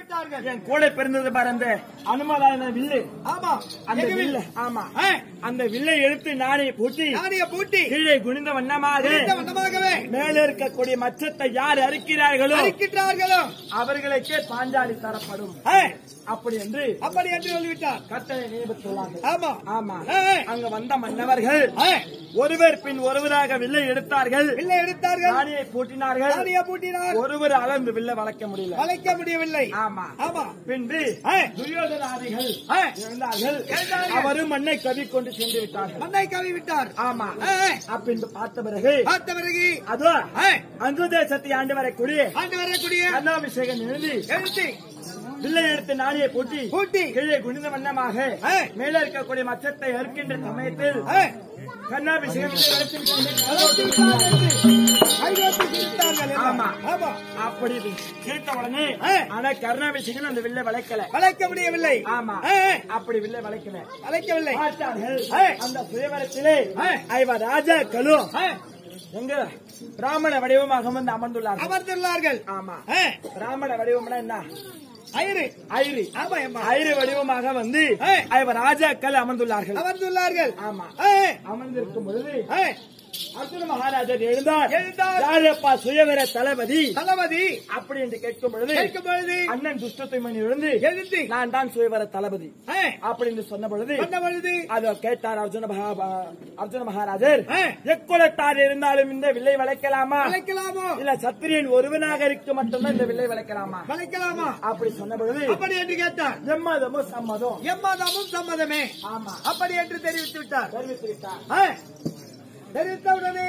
விட்டார்கள் என் கூட பிறந்தது பாரு அந்த அனுமதான வில்லு ஆமா அந்த எங்க வில்ல வில்? ஆமா ஆ, அந்த வில்லை எடுத்து நானே பூட்டி நாணய பூட்டி கீழே குனிந்த வண்ணமாக இந்த வண்ணமாகவே மேல இருக்கக்கூடிய மச்சத்தை யார் அறுக்கிறார்களோ அரிக்கின்றார்களோ அவர்களுக்கே பாஞ்சாலி தரப்படும் ஆ, அப்படி என்று அப்படி என்று சொல்லிவிட்டார் கட்டளை நியமித்துள்ளார்கள் ஆமா ஆமா ஆ, ஆ. அங்க வந்த மன்னவர்கள் ஆ, ஒருவர் பின் ஒருவராக வில்லை எடுத்தார்கள் வில்லை எடுத்தார்கள் நாணியை பூட்டினார்கள் நாணய பூட்டினார் ஒருவர் அளந்து வில்லை வளைக்க முடியல வளைக்க முடியவில்லை ஆமா ஆமா பின்பு ஆ, துரியோதனாதிகள் ஆ, இருந்தார்கள் இருந்தார்கள். அவரும் மண்ணை கவி கொண்டு சென்று விட்டார்கள் மண்ணை கவி விட்டார் ஆமா ஆ, ஆ. அப்படின்னு பார்த்த பிறகு பார்த்த பிறகு அதோ ஆ, அங்கு தேசத்தை ஆண்டு வரக்கூடிய ஆண்டு வரக்கூடிய கண்ணாபிஷேகம் எழுதி எழுத்தி வில்லை எடுத்து நாணியை பூட்டி பூட்டி கீழே குனிந்த வண்ணமாக ஆ. மேலே இருக்கக்கூடிய மச்சத்தை அறுக்கின்ற சமயத்தில் ஆ, கண்ணாபிஷேகம் வளர்த்து விட்டார் என்று கைகோர்த்து சிரித்தார்கள் எல்லாம். ஆமா. ஆமா அப்படி கேட்ட உடனே ஆ. ஆனா கருணாபிஷேகம் அந்த வில்லை வளைக்கல வளைக்க முடியவில்லை ஆமா ஆ, ஆ. அப்படி வில்லை வளைக்கல வளைக்கவில்லை பார்த்தார்கள் ஆ. அந்த சுயவரத்திலே ஆ. ஐவ ராஜாக்களோ ஆ, எங்க பிராமண வடிவமாக வந்து அமர்ந்துள்ளார்கள் அமர்ந்துள்ளார்கள் ஆமா ஆ, பிராமண வடிவம்னா என்ன ஐயரு ஐரி ஆமா அம்மா ஐரி வடிவமாக வந்து ஆ. ஐவ ராஜாக்கள் அமர்ந்துள்ளார்கள் அமர்ந்துள்ளார்கள் ஆமா ஆ, அமர்ந்திருக்கும் பொழுது ஆ, அர்ஜுன மகாராஜர் எழுந்தார் எழுந்தார். யாரப்பா சுயவர தளபதி தளபதி அப்படி என்று கேட்கும் பொழுது கேட்கும் பொழுது அண்ணன் துஷ்டத்துமணி எழுந்து எழுந்து நான் தான் சுயவர தளபதி ஆ, அப்படின்னு சொன்ன பொழுது சொன்ன பொழுது அத கேட்டார் அர்ஜுன மகா அர்ஜுன மகாராஜர் ஆ. எக்குலத்தார் இருந்தாலும் இந்த வில்லை வளைக்கலாமா வளைக்கலாமோ இல்ல சத்திரியன் ஒருவனாக இருக்க மட்டும்தான் இந்த வில்லை வளைக்கலாமா வளைக்கலாமா அப்படி சொன்ன பொழுது அப்படி என்று கேட்டார் எம்மதமும் சம்மதம் எம்மதமும் சம்மதமே ஆமா அப்படி என்று தெரிவித்து விட்டார் தெரிவித்து விட்டார் ஆ, தெரிவித்தவுடனே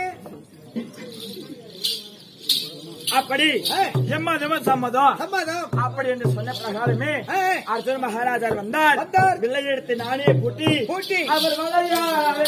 அப்படி ஆ. எம்மதமும் சம்மதம் சம்மதம் அப்படி என்று சொன்ன பிரகாரமே ஆ, அர்ஜுன மகாராஜர் வந்தார் வந்தார். வில்லை எடுத்து நானே பூட்டி பூட்டி அவர் வளையார்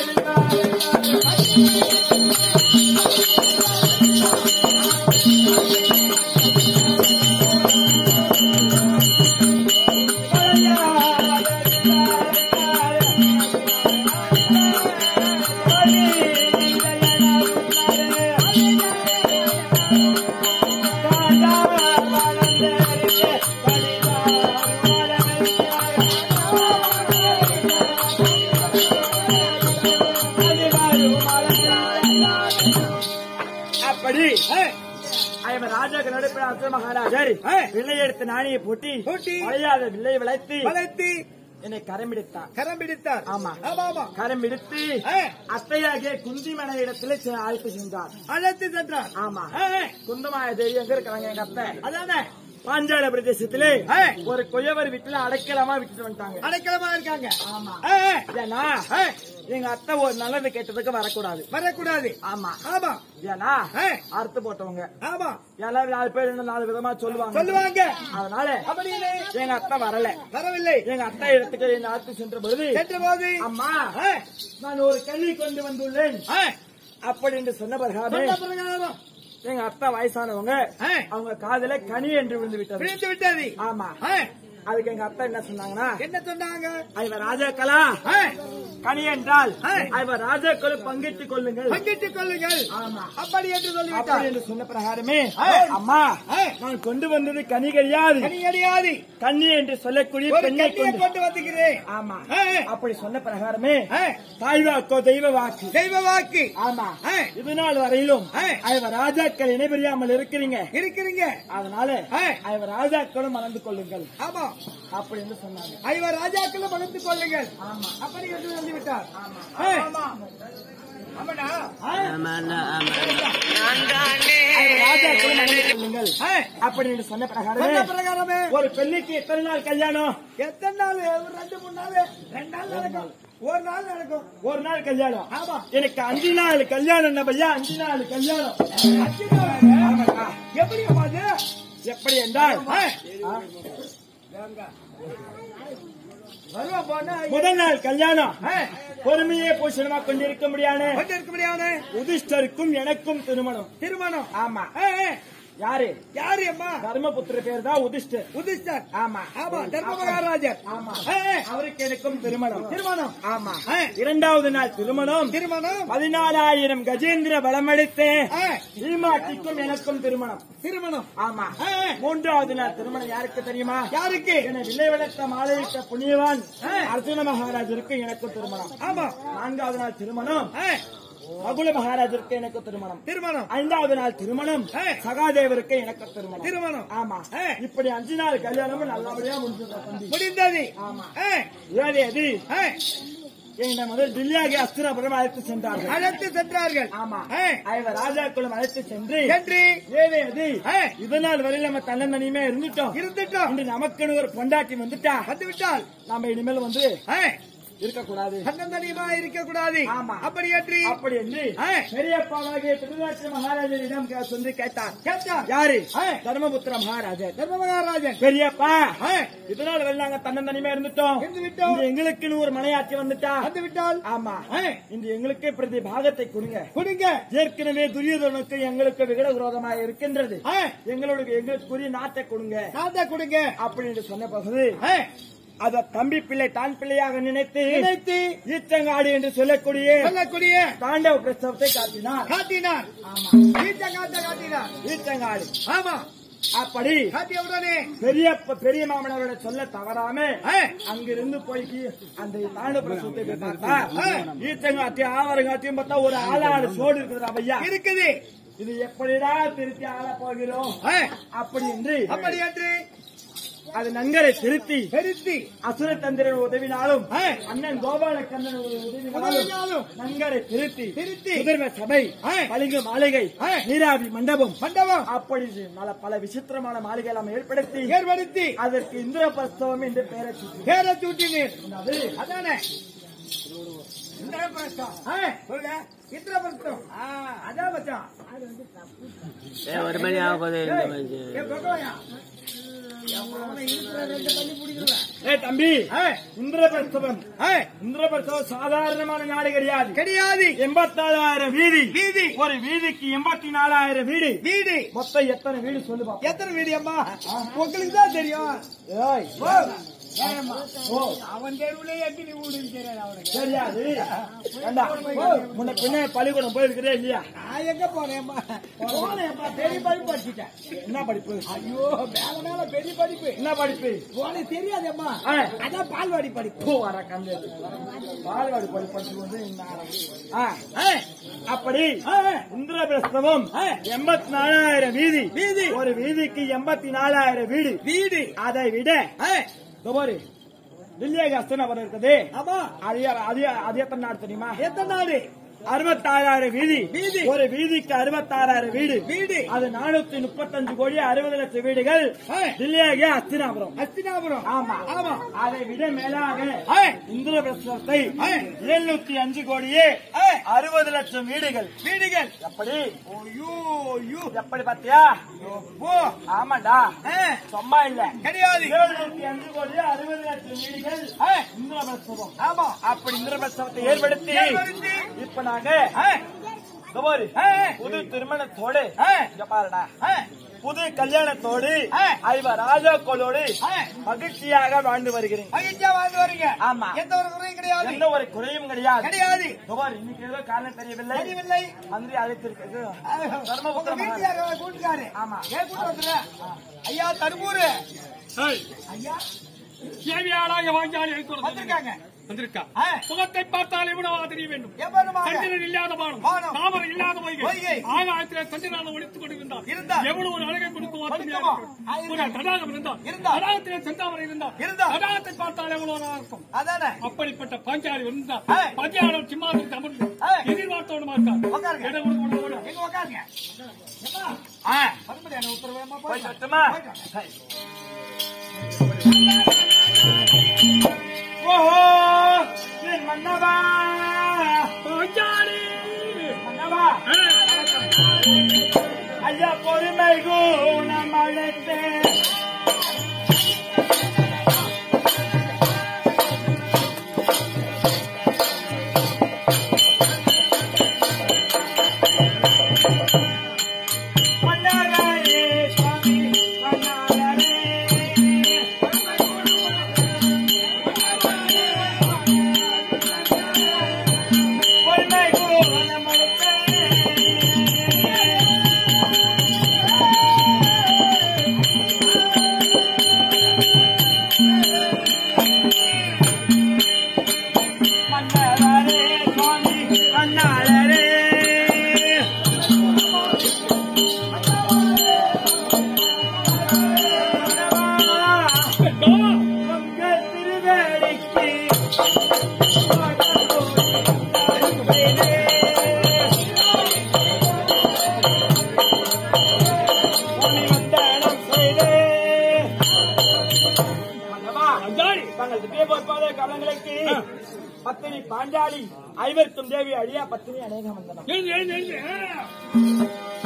அப்படி ஐவர் ராஜாக்கள் நடுப்பில் அர்ஜுன மகாராஜர் ஆ. வில்லை எடுத்து நாணியை பூட்டி பூட்டி வளையாத வில்லை வளைத்து வளைத்து என்னை கரம் பிடித்தார் கரம் பிடித்தார் ஆமா. ஆமா ஆமா கரம் பிடித்து ஆ, அத்தையாகிய குந்திமன இடத்துல செ- அழைத்து சென்றார் அழைத்து சென்றார் ஆமா ஆ, ஆ, குந்தமாய தேவி எங்க இருக்கிறாங்க எங்க அத்தை அதானே பாஞ்சால பிரதேசத்திலே ஆ. ஒரு கொயவர் வீட்டுல அடைக்கலமா விட்டுட்டு வந்துட்டாங்க அடைக்கலமா இருக்காங்க ஆமா ஆ, ஆ, ஏன்னா ஆ, எங்க அத்தை ஒரு நல்லது கேட்டதுக்கு வரக்கூடாது வரக்கூடாது ஆமா ஆமா ஏன்னா ஆ, அறுத்து போட்டவங்க ஆமா எல்லாரும் நாலு பேர் என்ன நாலு விதமா சொல்லுவாங்க சொல்லுவாங்க அதனால அப்படின்னு எங்க அத்தை வரல வரவில்லை எங்க அத்தை இடத்துக்கு என்ன அறுத்து சென்ற பொழுது சென்ற போது அம்மா ஆ, நான் ஒரு கேள்வி கொண்டு வந்துள்ளேன் ஆ, அப்படி என்று சொன்ன பிறகு சொன்ன பிரகாரம் எங்க அத்தை வயசானவங்க ஆ, அவங்க காதுல கனி என்று விழுந்து விட்டது விழுந்து விட்டது ஆமா ஆ, அதுக்கு எங்க அத்தை என்ன சொன்னாங்கன்னா என்ன சொன்னாங்க ஐவர் ராஜாக்களா ஆ, கனி என்றால் ஆ. ஐவர் ராஜாக்களும் பங்கிட்டுக் கொள்ளுங்கள் பங்கிட்டுக் கொள்ளுங்கள் ஆமா அப்படி என்று அப்படி சொல்லிவிட்டார் என்று சொன்ன பிரகாரமே ஆ. அம்மா ஆ. நான் கொண்டு வந்தது கனி கிடையாது கனி கிடையாது கன்னி என்று சொல்லக்கூடிய ஒரு பெண்ணை கண்ணியை கொண்டு கொண்டு வந்துகிறேன் ஆமா ஆ, ஆ. அப்படி சொன்ன பிரகாரமே ஆ, தாய் வாக்கோ தெய்வ வாக்கு தெய்வ வாக்கு ஆமா ஆ, இது நாள் வரையிலும் ஆ. ஐவர் ராஜாக்கள் இணைபெரியாமல் இருக்கிறீங்க இருக்கிறீங்க அதனால ஆ. ஐவர் ராஜாக்களும் மறந்து கொள்ளுங்கள் ஆமா அப்படி என்று சொன்னாங்க ஐவர் ராஜாக்களும் பகிர்ந்து கொள்ளுங்கள் ஆமா அப்படி என்று சொல்லிவிட்டார் ஆமா ஆ. ஆமாடா ஆ, ஐவர் ராஜாக்களும் மறந்து கொள்ளுங்கள் ஆ. அப்படி என்று சொன்ன சொன்ன பிரகாரமே பிரகாரமே ஒரு பெண்ணுக்கு எத்தனை நாள் கல்யாணம் எத்தனை நாள் ஒரு ரெண்டு மூணு நாள் ரெண்டு நாள் நடக்கும் ஒரு நாள் நடக்கும் ஒரு நாள் கல்யாணம் ஆமா எனக்கு அஞ்சு நாள் கல்யாணம் என்ன பையா அஞ்சு நாள் கல்யாணம் அஞ்சு நாள் ஆமாடா. எப்படி அது எப்படி என்றால் ஆ. ஆ. வருவா போனா முதல் நாள் கல்யாணம் ஆ, பொறுமையே பூஷணமா கொண்டிருக்க முடியாது கொண்டு இருக்க முடியாது உதிஷ்டருக்கும் எனக்கும் திருமணம் திருமணம் ஆமா ஆ, ஆ, யாரு யாரு அம்மா தர்மபுத்திர பேர் தான் உதிஷ்டர் உதிஷ்டர் ஆமா ஆமா தர்ம மகாராஜர் ஆமா ஏ, ஏ, அவருக்கு எனக்கும் திருமணம் திருமணம் ஆமா ஏ, இரண்டாவது நாள் திருமணம் திருமணம் பதினாலாயிரம் கஜேந்திர பலமளித்து ஏ, ஈமாட்டிக்கும் எனக்கும் திருமணம் திருமணம் ஆமா ஏ, ஏ, மூன்றாவது நாள் திருமணம் யாருக்கு தெரியுமா யாருக்கு என வில்லை வளர்த்த மாலையிட்ட புண்ணியவான் அர்ஜுன மகாராஜருக்கு எனக்கும் திருமணம் ஆமா நான்காவது நாள் திருமணம் ஏ, அகுல மகாராஜருக்கு எனக்கு திருமணம் திருமணம் ஐந்தாவது நாள் திருமணம் சகாதேவருக்கு எனக்கு திருமணம் திருமணம் ஆமா ஏ. இப்படி அஞ்சு நாள் கல்யாணமும் நல்லபடியா முடிஞ்சது தம்பி முடிந்தது ஆமா ஏ, ஏழு எது ஏ, என்னை முதல் தில்லியாகி அஸ்திரபுரம் அழைத்து சென்றார்கள் அழைத்து சென்றார்கள் ஆமா ஏ, ஐவர் ராஜாக்களும் அழைத்து சென்று என்று ஏழு எது ஏ, இதனால் வரையில் நம்ம தன்னந்தனியுமே இருந்துட்டோம் இருந்துட்டோம் இன்று நமக்குன்னு ஒரு பொண்டாட்டி வந்துட்டா வந்து விட்டால் நம்ம இனிமேல் வந்து ஏ, இருக்கக்கூடாது தன்னந்தனியமா இருக்க கூடாது ஆமா. அப்படி என்று அப்படி என்று ஏ. பெரியப்பாவாகிய திருநாட்சி மகாராஜரிடம் கே- சொல்லி கேட்டார் கேட்டார் யாரு ஏ. தர்மபுத்திர மகாராஜர் தர்ம மகாராஜன் பெரியப்பா ஏ, இதனால் வரை நாங்க தன்னந்தனிமே இருந்துட்டோம் இருந்து விட்டோம் இன்று எங்களுக்குன்னு ஒரு மனையாட்சி வந்துட்டா வந்து விட்டால் ஆமா ஏ, இன்று எங்களுக்கே பிரதி பாகத்தை கொடுங்க கொடுங்க ஏற்கனவே துரியோதனுக்கு எங்களுக்கு விகட விரோதமாக இருக்கின்றது ஏ, எங்களுக்கு எங்களுக்குரிய நாட்டை கொடுங்க சாந்தா கொடுங்க அப்படின்னு சொன்ன பகுதி ஏ, அத தம்பி பிள்ளை தான் பிள்ளையாக நினைத்து நினைத்து ஈச்சங்காடு என்று சொல்லக்கூடிய சொல்லக்கூடிய தாண்டவ பிரஸ்தவத்தை காட்டினார் காட்டினார் ஆமா வீட்ட காட்ட காட்டினார் ஈச்சங்காடு ஆமா அப்படி காட்டிய உடனே பெரிய பெரிய மாமனவரோட சொல்ல தவறாம ஏ, அங்கிருந்து போய் அந்த தாண்ட பிரசவத்தை போய் பார்த்தா ஈச்சங்காட்டியும் ஆவரங்காட்டியும் பார்த்தா ஒரு ஆளாடு சோடு இருக்குது ஐயா இருக்குது இது எப்படிடா திருத்தி ஆள போகிறோம் ஏ, அப்படி என்று அப்படி என்று அது நன்கரை திருத்தி பெருத்தி அசுர தந்திரன் உதவினாலும் ஏ, அண்ணன் கோபால கண்ணன் உதவினாலும் உதவினாலும் நன்கரை திருத்தி திருத்தி முதன்மை சபை ஏ. பளிங்கு மாளிகை ஏ. நீராவி மண்டபம் மண்டபம் அப்படி பல பல விசித்திரமான மாளிகை எல்லாம் ஏற்படுத்தி ஏற்படுத்தி அதற்கு இந்திரபிரஸ்தவம் என்று பெயரை சூட்டி பேரை சூட்டினீர் அது அதானே இந்திரபிரஸ்தம் ஏ, சொல்லுங்க இந்திரபிரஸ்தம் ஆ, அதான் மச்சான் ஒரு மணி ஆகுது ஏ, பகவாயா. என் மாமனை இருக்கிற ரெண்டு பள்ளி பிடிக்கிறேன் ஏ தம்பி ஏ, இந்திரபிரஸ்தவம் ஏ, இந்திரபிரஸ்தவம் சாதாரணமான நாடு கிடையாது கிடையாது எண்பத்தி நாலாயிரம் வீதி வீதி ஒரு வீதிக்கு எண்பத்தி நாலாயிரம் வீடு வீடு மொத்தம் எத்தனை வீடு சொல்லு பாப்போம். எத்தனை வீடு அம்மா உங்களுக்கு தான் தெரியும் ஏய், ஓ, ஏம்மா? ஓ, அவன் தெருவுல எத்தனை வீடுன்னு தெரியாது அவனுக்கு தெரியாது ஏண்டா, ஓ, முன்ன பின்ன பள்ளிக்கூடம் போயிருக்கிறே இல்லையா நான் எங்க போனேன்மா போனேன்ப்பா பெரிய படிப்பு படிச்சுட்டேன் என்ன படிப்பு ஐயோ மேல மேல பெரிய படிப்பு என்ன படிப்பு உனக்கு தெரியாதேம்மா ஆ. அதான் பால்வாடி படிப்பு ஓ, வர கம்மி பால்வாடி படி படிச்சு வந்து இந்த ஆ, ஆ, அப்படி இந்திரபிரஸ்தவம் எண்பத்தி நாலாயிரம் வீதி வீதி. ஒரு வீதிக்கு எண்பத்தி நாலாயிரம் வீடு வீடு அதை விட இதோ பாரு தில்லியாக அஸ்தனபுரம் இருக்குது ஆமா அது அது அது எத்தனை நாடு தெரியுமா எத்தனை நாடு அறுபத்தாறாயிரம் வீதி வீதி. ஒரு வீதிக்கு அறுபத்தாறாயிரம் வீடு வீடு அது நானூத்தி முப்பத்தஞ்சு கோடி அறுபது லட்சம் வீடுகள் ஆ. தில்லியாக அஸ்தினாபுரம் அஸ்தினாபுரம் ஆமா ஆமா அதை விட மேலாக ஆ. இந்திரபிரசத்தை ஆ. எழுநூத்தி அஞ்சு கோடியே ஆ. அறுபது லட்சம் வீடுகள் வீடுகள் எப்படி ஐயோ ஐயோ எப்படி பாத்தியா ஓ ஆமாடா ஆ, சும்மா இல்ல கிடையாது எழுநூத்தி அஞ்சு கோடி அறுபது லட்சம் வீடுகள் ஆ, இந்திரபிரசவம் ஆமா அப்படி இந்திரபிரசவத்தை ஏற்படுத்தி ஏற்படுத்தி. இப்ப நாங்க ஆ, இதோ பாரு, ஆ, புது திருமணத்தோடு ஆ. இங்க பாருடா ஆ, புது கல்யாணத்தோடு ஆ. ஐவ ராஜாக்களோடு ஆ. மகிழ்ச்சியாக வாழ்ந்து வருகிறேன் மகிழ்ச்சியா வாழ்ந்து வரீங்க ஆமா. எந்த ஒரு குறையும் கிடையாது எந்த ஒரு குறையும் கிடையாது கிடையாது இதோ பாரு, இன்னைக்கு ஏதோ காரணம் தெரியவில்லை தெரியவில்லை மந்திரி அழைத்திருக்கிறது உங்க தர்மபுத்திர மகாராஜா. வீட்டுக்காரர் கூட்டுக்காரு ஆமா. ஏன் கூட்டு வந்துடுற ஐயா தருமூரு ஐயா சேவையாளாக வாங்கியால் இருக்கிறது வந்திருக்காங்க வந்திருக்கா ஆ. முகத்தை பார்த்தால் எவ்வளவா தெரிய வேண்டும் எவ்வளவு சந்திரன் இல்லாத வானம் வானம். தாமரை இல்லாத பொய்கை. வைகை ஆகாயத்திலே சந்திரனால ஒழித்துக் கொண்டிருந்தார் இருந்தார். எவ்வளவு ஒரு அழகை கொடுக்கும் கொடுக்குமா? ஆ, ஒரு தடாகம் இருந்தார் இருந்தார். தடாகத்திலே செந்தாமரை இருந்தார் இருந்தார். தடாகத்தை பார்த்தால் எவ்வளவு நல்லா இருக்கும் அதானே அப்படிப்பட்ட பாஞ்சாலி இருந்தார் ஆ. பஞ்சாலம் சிம்மாசனத்தை அமர்ந்து ஆ. எதிர்பார்த்தோடு மாட்டார் உட்காருங்க. இடம் கொடுக்க முடியாது. எங்க உட்காருங்க ஏம்மா, ஆ, மறுபடியும் உத்தரவு வேணுமா? போய் போயிட்டு வரட்டுமா? போயிட்டு வாங்க. ஓஹோ என் மன்னவா பாஞ்சாலி மன்னவா ஆ. ஐயா பொறுமை குணம் அழைத்தேன் மன்னரையே தங்கள் திவ்ய பொற்பாத கவனங்களுக்கு பத்தினி பாஞ்சாலி ஐவருக்கும் தேவி அழியா பத்தினி அநேகம் வந்தனம் எழுந்து, எழுந்து, எழுந்து. ஆ.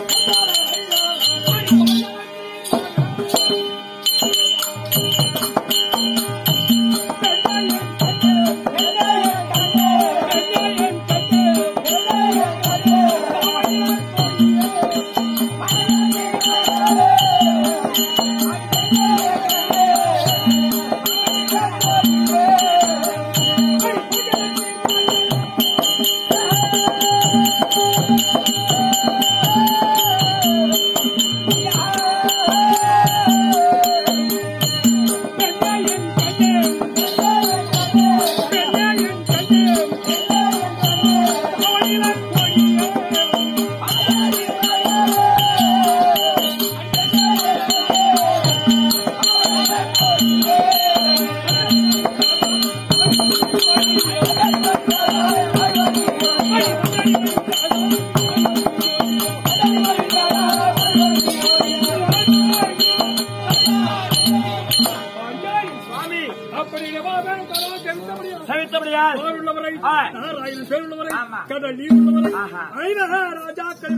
சுவாமி அப்படி எவ்வாறு தரவா தெரிந்தபடியா தவிர்த்தபடியால் உள்ளவரை ஆ. நாராயணன் பேருள்ளவரை ஆமா. கடல் நீர் உள்ளவரை ஆஹா. ஐநக ராஜாக்கள்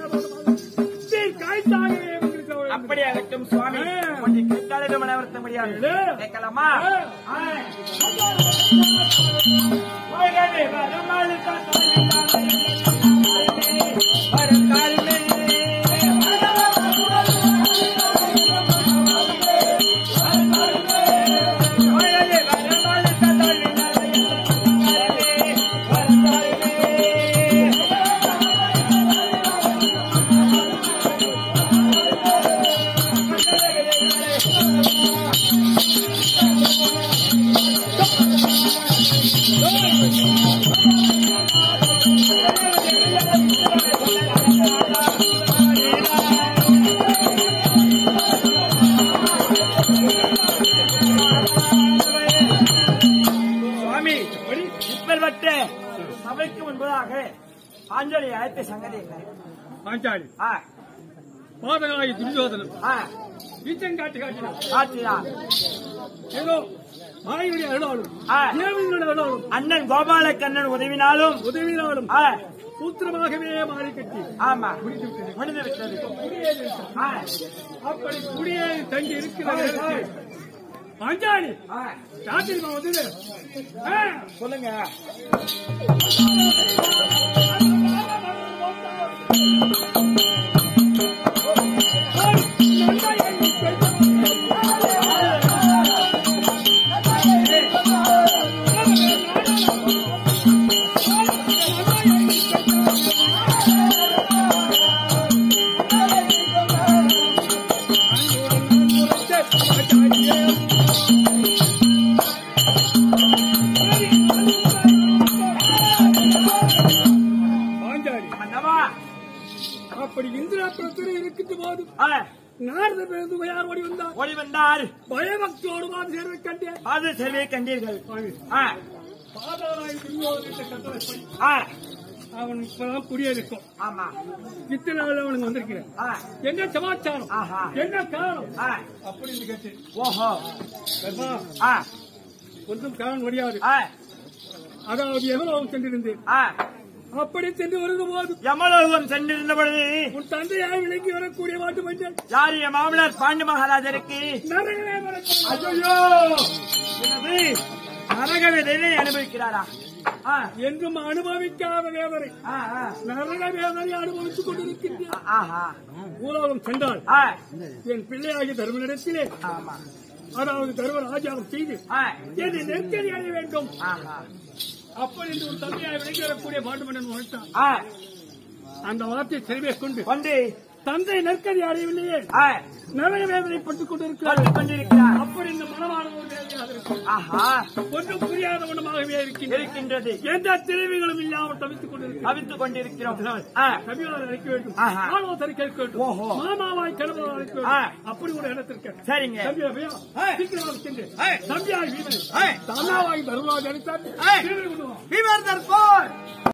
கைத்தாகவே வந்திருக்கிறவர்கள். அப்படி அகற்றும் சுவாமி ஆ. கொஞ்சம் கேட்காத மனவர்த்த முடியாது ஏ. கேட்கலாமா ஆ. ஆ. உலகமே வரமாறு வருங்காலமே உலகமே வரமாறு சுவாமி இப்பல்வட்ட சபைக்கு முன்பதாக பாஞ்சலி அழைத்த சங்கதி என்ன பாஞ்சாலி ஆ, பாதகாய துரியோதனன் ஆ, வீச்சம் காட்டு காட்டினான் ஆச்சியா. ஏதோ மாயுடைய அருளாலும் ஆ. தேவனுடைய அருளாலும் அண்ணன் கோபாலக்கண்ணன் உதவினாலும் உதவினாலும் ஆ, சூத்திரமாகவே மாறி கட்டி ஆமா முடிந்து விட்டது ஆ, அப்படி குடியேறி தங்கி இருக்கிற நேரத்தில் பாஞ்சாலி ஆ, ராத்திரி வந்தது ஆ, சொல்லுங்க பாஞ்சாலி மன்னவா அப்படி இந்திராபுரத்தில் இருக்கின்ற போது ஆ, நாரத பேருந்து யார் ஓடி வந்தார் ஓடி வந்தால் பயபக்தியோடு வந்து சேர்வை கண்டேன் அது செல்வியை கண்டீர்கள் ஆ, பாதாராய் துரியோதனிட்ட கட்டளைப்படி ஆ, அவன் இப்பதான் குடியேறிக்கும் ஆமா இத்தனை நாள் அவனுக்கு வந்திருக்கிறேன் ஆ, என்ன சமாச்சாரம் ஆஹா. என்ன காரணம் ஆ, அப்படின்னு கேட்டேன் ஓஹோ கர்ப்பா, ஆ, ஒன்றும் காரணம் முடியாது ஆ, அதாவது எவ்வளவு சென்றிருந்தேன் ஆ. அப்படி சென்று வருகிற போது யமலோகம் சென்றிருந்த பொழுது உன் தந்தையாய் விளங்கி வரக்கூடிய மாட்டு மஞ்சள் யார் என் மாமனார் பாண்டு மகாராஜருக்கு நரகமே வரக்கூடிய ஐயோ எனது நரக விதையை அனுபவிக்கிறாரா ஆ, என்றும் அனுபவிக்காத வேதனை ஆ, ஆ, நரக வேதனை அனுபவித்துக் கொண்டிருக்கின்றேன் ஆஹா பூலோகம் சென்றால் ஆ, என் பிள்ளையாகிய தர்மனிடத்திலே ஆமா அதாவது தர்ம ராஜாவும் செய்து ஆ, என்னை நெருக்கடி அடைய வேண்டும் ஆஹா அப்படி என்று உன் தந்தையாய் விளங்கி வரக்கூடிய மாட்டு மன்னன் உழைத்தான் ஆ, அந்த வார்த்தையை செறிவே கொண்டு கொண்டு தந்தை நெருக்கடி அடையவில்லையே ஆ, நரக வேதனைப்பட்டுக் கொண்டிருக்கிறார் வந்து கொண்டிருக்கிறார் அப்படி இந்த மனமானவன் வேலையாக இருக்கும் ஆஹா ஒன்றும் புரியாத ஒன்றுமாகவே இருக்கின்றது இருக்கின்றது எந்த திரைவுகளும் இல்லாமல் தவித்துக் கொண்டிருக்கிறார் தவித்துக் கொண்டிருக்கிறோம் ஆ, கவியாளர் அழைக்க வேண்டும் ஆஹா. ஆலோசனை கேட்க வேண்டும் ஓஹோ. மாமாவாய் கணவனாய் அழைக்க ஆ. வேண்டும் அப்படி ஒரு இடத்திற்கு சரிங்க தம்பி அபயா ஆ. சீக்கிரமாக சென்று ஆ. தம்பியாய் வீரன் ஆ. தானாவாய் தருவாய் அழைத்தார் ஆ. திரும்பி கொண்டு வா. விவர் தற்போர்